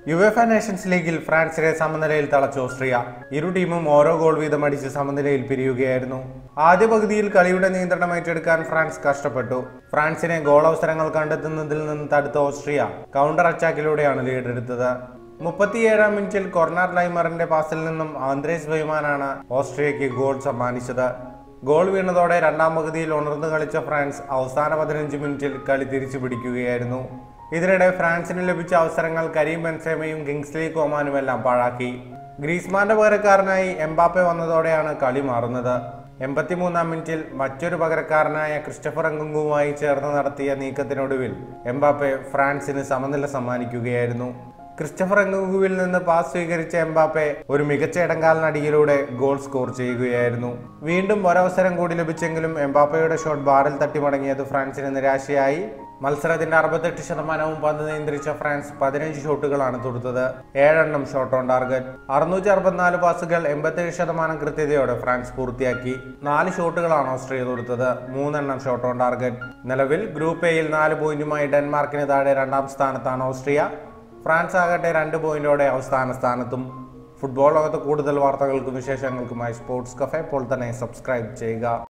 UEFA Nations ലീഗിൽ ഫ്രാൻസിനെ സമനിലയിൽ തളച്ച Austria ഇരു ടീമും ഓരോ ഗോൾ വീതം അടിച്ച് സമനിലയിൽ പിരിയുകയായിരുന്നു ആദ്യ പകുതിയിൽ കളിയുടെ നിയന്ത്രണം ഏറ്റെടുക്കാൻ ഫ്രാൻസ് കഷ്ടപ്പെട്ടു ഫ്രാൻസിനെ ഗോൾ അവസരങ്ങൾ കണ്ടെത്തുന്നതിൽ നിന്ന് തടുത്ത ഓസ്ട്രിയ കൗണ്ടർ അറ്റാക്കിലൂടെയാണ് ലീഡെടുത്തത് മുപ്പത്തിയേഴാം മിനിറ്റിൽ കൊർണർ ലൈമറിന്റെ പാസിൽ നിന്നും ആന്ത്രേസ് വൈമാനാണ് ഓസ്ട്രിയയ്ക്ക് ഗോൾ സമ്മാനിച്ചത് ഗോൾ വീണതോടെ രണ്ടാം പകുതിയിൽ ഉണർന്നു കളിച്ച ഫ്രാൻസ് അവസാന പതിനഞ്ച് മിനിറ്റിൽ കളി തിരിച്ചു പിടിക്കുകയായിരുന്നു ഇതിനിടെ ഫ്രാൻസിന് ലഭിച്ച അവസരങ്ങൾ കരീം ബെൻസേമയും കിങ്സ്ലി കോമാനുമെല്ലാം പാഴാക്കി ഗ്രീസ്മാന്റെ പകരക്കാരനായി എംബാപ്പെ വന്നതോടെയാണ് കളി മാറുന്നത് എൺപത്തിമൂന്നാം മിനിറ്റിൽ മറ്റൊരു പകരക്കാരനായ ക്രിസ്റ്റഫർ അങ്കുങ്ങുമായി ചേർന്ന് നടത്തിയ നീക്കത്തിനൊടുവിൽ എംബാപ്പെ ഫ്രാൻസിന് സമനില സമ്മാനിക്കുകയായിരുന്നു ക്രിസ്റ്റഫർ എങ്കുവിൽ നിന്ന് പാസ് സ്വീകരിച്ച എംബാപ്പെ ഒരു മികച്ച ഇടങ്കാലിനടിയിലൂടെ ഗോൾ സ്കോർ ചെയ്യുകയായിരുന്നു വീണ്ടും ഒരവസരം കൂടി ലഭിച്ചെങ്കിലും എംബാപ്പയുടെ ഷോട്ട് ബാറിൽ തട്ടി മടങ്ങിയത് ഫ്രാൻസിന് നിരാശയായി മത്സരത്തിന്റെ അറുപത്തെട്ട് ശതമാനവും പന്ത് നിയന്ത്രിച്ച ഫ്രാൻസ് പതിനഞ്ച് ഷോട്ടുകളാണ് തൊടുത്തത് ഏഴെണ്ണം ഷോട്ട് ഓൺ ടാർഗറ്റ് അറുന്നൂറ്റി അറുപത്തിനാല് പാസുകൾ എൺപത്തേഴ് ശതമാനം കൃത്യതയോടെ ഫ്രാൻസ് പൂർത്തിയാക്കി നാല് ഷോട്ടുകളാണ് ഓസ്ട്രിയ തൊടുത്തത് മൂന്നെണ്ണം ഷോട്ട് ഓൺ ടാർഗറ്റ് നിലവിൽ ഗ്രൂപ്പ് എയിൽ നാല് പോയിന്റുമായി ഡെൻമാർക്കിന് താഴെ രണ്ടാം സ്ഥാനത്താണ് ഓസ്ട്രിയ ഫ്രാൻസ് ആകട്ടെ രണ്ട് പോയിന്റോടെ അവസാന സ്ഥാനത്തും ഫുട്ബോൾ ലോകത്ത് കൂടുതൽ വാർത്തകൾക്കും വിശേഷങ്ങൾക്കുമായി സ്പോർട്സ് കഫേ ഇപ്പോൾ തന്നെ സബ്സ്ക്രൈബ് ചെയ്യുക